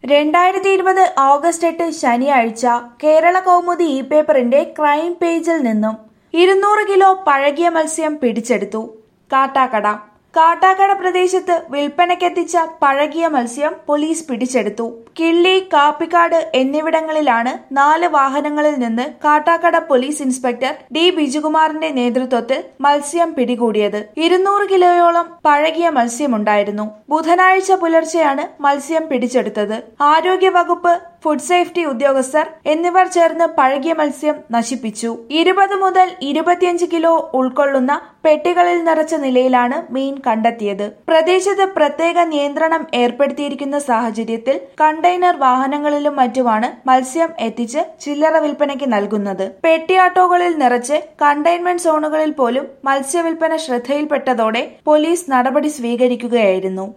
രണ്ടായിരത്തി ഇരുപത് ഓഗസ്റ്റ് എട്ട് ശനിയാഴ്ച കേരള കൗമുദി ഇ പേപ്പറിന്റെ ക്രൈം പേജിൽ നിന്നും ഇരുന്നൂറ് കിലോ പഴകിയ മത്സ്യം പിടിച്ചെടുത്തു കാട്ടാക്കട കാട്ടാക്കട പ്രദേശത്ത് വിൽപ്പനയ്ക്കെത്തിച്ച പഴകിയ മത്സ്യം പോലീസ് പിടിച്ചെടുത്തു കിള്ളി കാപ്പിക്കാട് എന്നിവിടങ്ങളിലാണ് നാല് വാഹനങ്ങളിൽ നിന്ന് കാട്ടാക്കട പോലീസ് ഇൻസ്പെക്ടർ ഡി ബിജുകുമാറിന്റെ നേതൃത്വത്തിൽ മത്സ്യം പിടികൂടിയത് ഇരുന്നൂറ് കിലോയോളം പഴകിയ മത്സ്യമുണ്ടായിരുന്നു ബുധനാഴ്ച പുലർച്ചെയാണ് മത്സ്യം പിടിച്ചെടുത്തത് ആരോഗ്യ വകുപ്പ് ഫുഡ് സേഫ്റ്റി ഉദ്യോഗസ്ഥർ എന്നിവർ ചേർന്ന് പഴകിയ മത്സ്യം നശിപ്പിച്ചു ഇരുപത് മുതൽ ഇരുപത്തിയഞ്ച് കിലോ ഉൾക്കൊള്ളുന്ന പെട്ടികളിൽ നിറച്ച നിലയിലാണ് മീൻ കണ്ടെത്തിയത് പ്രദേശത്ത് പ്രത്യേക നിയന്ത്രണം ഏർപ്പെടുത്തിയിരിക്കുന്ന സാഹചര്യത്തിൽ കണ്ടെയ്നർ വാഹനങ്ങളിലും മറ്റുമാണ് മത്സ്യം എത്തിച്ച് ചില്ലറ വിൽപ്പനയ്ക്ക് നൽകുന്നത് പെട്ടിയാട്ടോകളിൽ നിറച്ച് കണ്ടെയ്ൻമെന്റ് സോണുകളിൽ പോലും മത്സ്യവിൽപ്പന ശ്രദ്ധയിൽപ്പെട്ടതോടെ പോലീസ് നടപടി സ്വീകരിക്കുകയായിരുന്നു